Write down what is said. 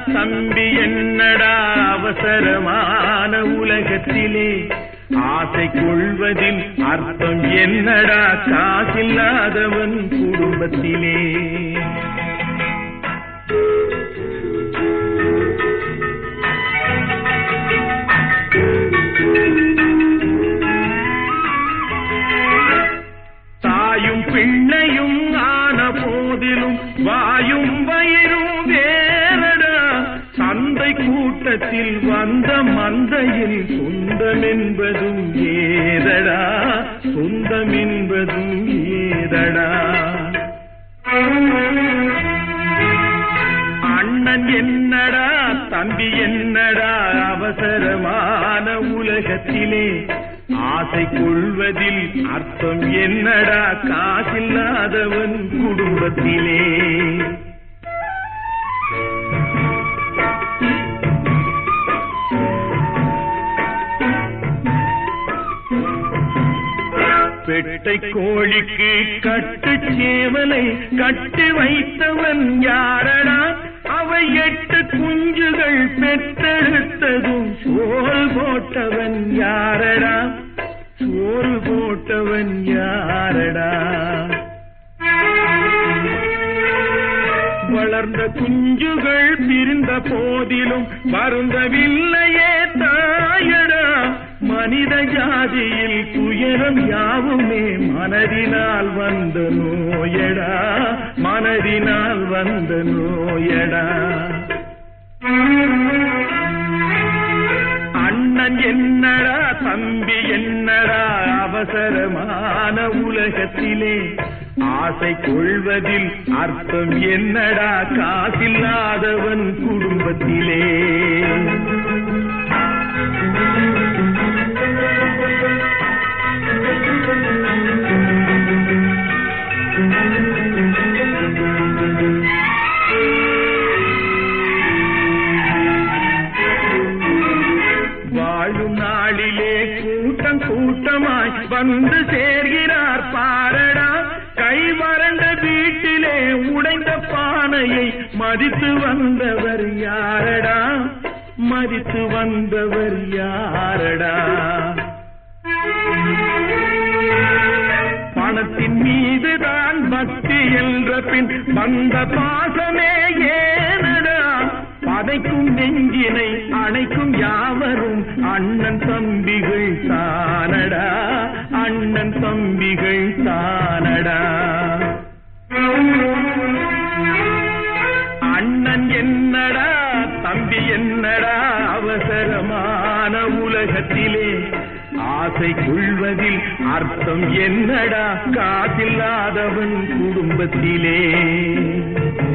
தம்பி என்னடா அவசரமான உலகத்திலே ஆசை கொள்வதில் அர்த்தம் என்னடா காசில்லாதவன் குடும்பத்திலே தாயும் பிள்ளையும் ஆன போதிலும் வாயும் வயிறும் வேறடா சந்தை கூட்டத்தில் வந்த மந்தையில் சொந்தம் என்பதும் ஏதடா சொந்தம் என்பதும் ஏதடா அண்ணன் என்னடா தம்பி என்னடா அவசரமான உலகத்திலே ஆசை கொள்வதில் அர்த்தம் என்னடா காசில்லாதவன் குடும்பத்திலே பெட்டை கோழிக்கு கட்டு சேவலை கட்டு வைத்தவன் யாரடா அவை எட்டு குஞ்சுகள் பெற்றெடுத்ததும் சோல் போட்டவன் யாரடா சோறு போட்டவன் யாரடா வளர்ந்த குஞ்சுகள் பிரிந்த போதிலும் வருந்தவில்லையே தாயடா மனித ஜாதியில் துயரம் யாவுமே மனதினால் வந்த நோயடா மனதினால் வந்த நோயடா அண்ணன் என்னடா தம்பி என்னடா அவசரமான உலகத்திலே ஆசை கொள்வதில் அர்த்தம் என்னடா காசில்லாதவன் குடும்பத்திலே வாழும் நாளிலே கூட்டம் கூட்டமாய் வந்து சேர்கிறார் பாரடா கை வறண்ட வீட்டிலே உடைந்த பானையை மதித்து வந்தவர் யாரடா மதித்து வந்தவர் யாரடா பணத்தின் மீதுதான் பக்தி என்ற பின் வந்த பாசமே ஏனடா பதைக்கும் நெஞ்சினை அணைக்கும் யாவரும் அண்ணன் தம்பிகள் தானடா அண்ணன் தம்பிகள் தானடா அண்ணன் என்னடா தம்பி என்னடா அவசரமான உலகத்திலே ஆசை கொள்வதில் அர்த்தம் என்னடா காசில்லாதவன் குடும்பத்திலே